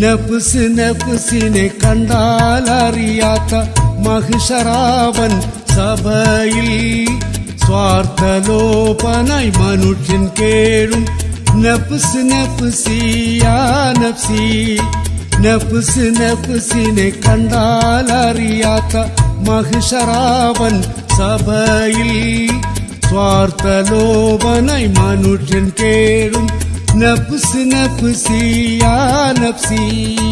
നഫ്സ് നഫ്സിനെ കണ്ടാലറിയാത്ത മഹിഷറാവൻ സഭയിൽ സ്വാർത്ഥലോപനായി മനുഷ്യൻ കേഴും നഫ്സ് നഫ്സിയാ നഫ്സി നഫ്സ് നഫ്സിനെ കണ്ടാലറിയാത്ത മഹിഷറാവൻ സഭയിൽ സ്വാർത്ഥലോപനായി മനുഷ്യൻ കേഴും നഫ്സ് നഫ്സിയാ നഫ്സി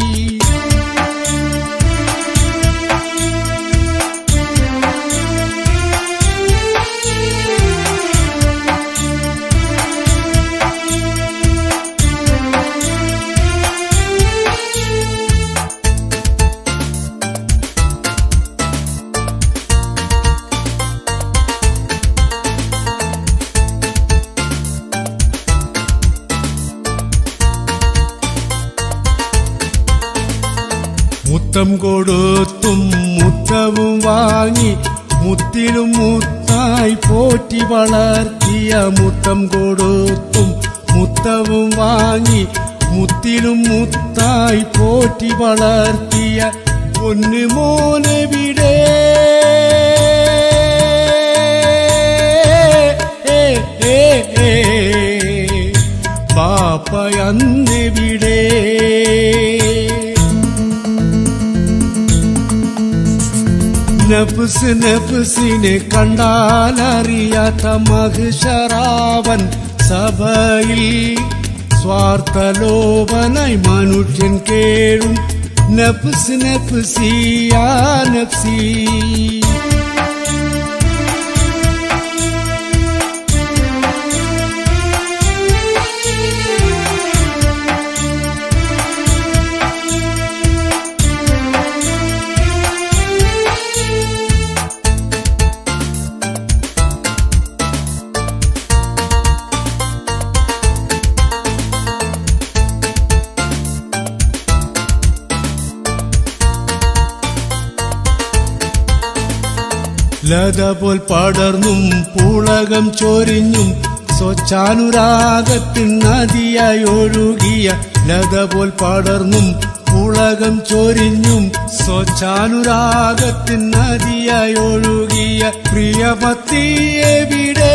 മുത്തം കൊടുത്തും മുത്തവും വാങ്ങി മുത്തിലും മുത്തായി പോറ്റി വളർത്തിയ മുത്തം കൊടുത്തും മുത്തവും വാങ്ങി മുത്തിലും മുത്തായി പോറ്റി വളർത്തിയ പൊന്നു മോനെവിടെ ഏ, ഏ, ഏ, ബാപ്പയന്നെവിടെ നഫ്സ് നഫ്സിനെ കണ്ടാലറിയാത്ത മഹിഷറാവൻ സഭയിൽ സ്വാർത്ഥലോപനായി മനുഷ്യൻ കേഴും നഫ്സ് നഫ്സിയാ നഫ്സി ലത പോൽ പടർന്നും പുളകം ചൊരിഞ്ഞും സ്വച്ഛാനുരാഗത്തിൻ നദിയായി ഒഴുകിയ ലത പോൽ പടർന്നും പുളകം ചൊരിഞ്ഞും സ്വച്ഛാനുരാഗത്തിൻ നദിയായി ഒഴുകിയ പ്രിയമത്തിയെവിടെ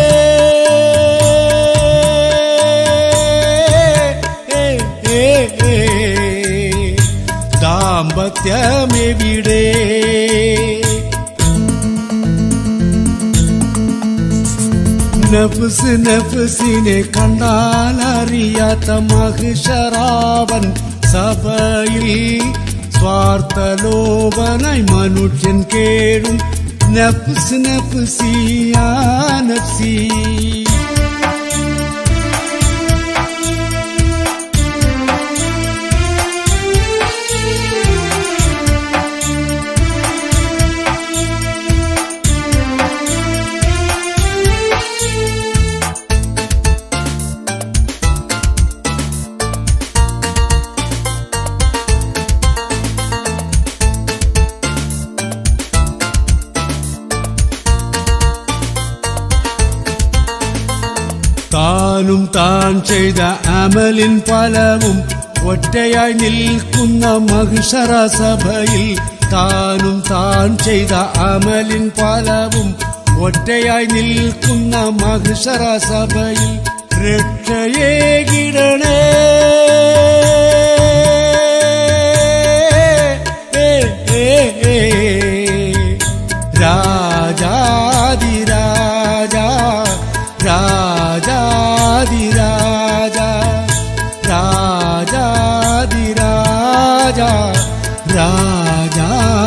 ഏ, ഏ, ഏ, ദാമ്പത്യമെവിടെ നഫ്സ് നഫ്സിനെ കണ്ടാലറിയാത്ത മഹിഷറാവൻ സഭയിൽ സ്വാർത്ഥലോപനായി മനുഷ്യൻ കേഴും നഫ്സ് നഫ്സിയാ നഫ്സി താനും താൻ ചെയ്ത അമലിൻ ഫലവും ഒറ്റയായി നിൽക്കുന്ന മഹിഷറ സഭയിൽ താനും താൻ ചെയ്ത അമലിൻ ഫലവും ഒറ്റയായി നിൽക്കുന്ന മഹിഷറ സഭയിൽ രക്ഷയേകിടണേ ഏ, ഏ, ഏ. രാജാതിരാജ രാജാതിരാജ രാജാതിരാജ രാജാ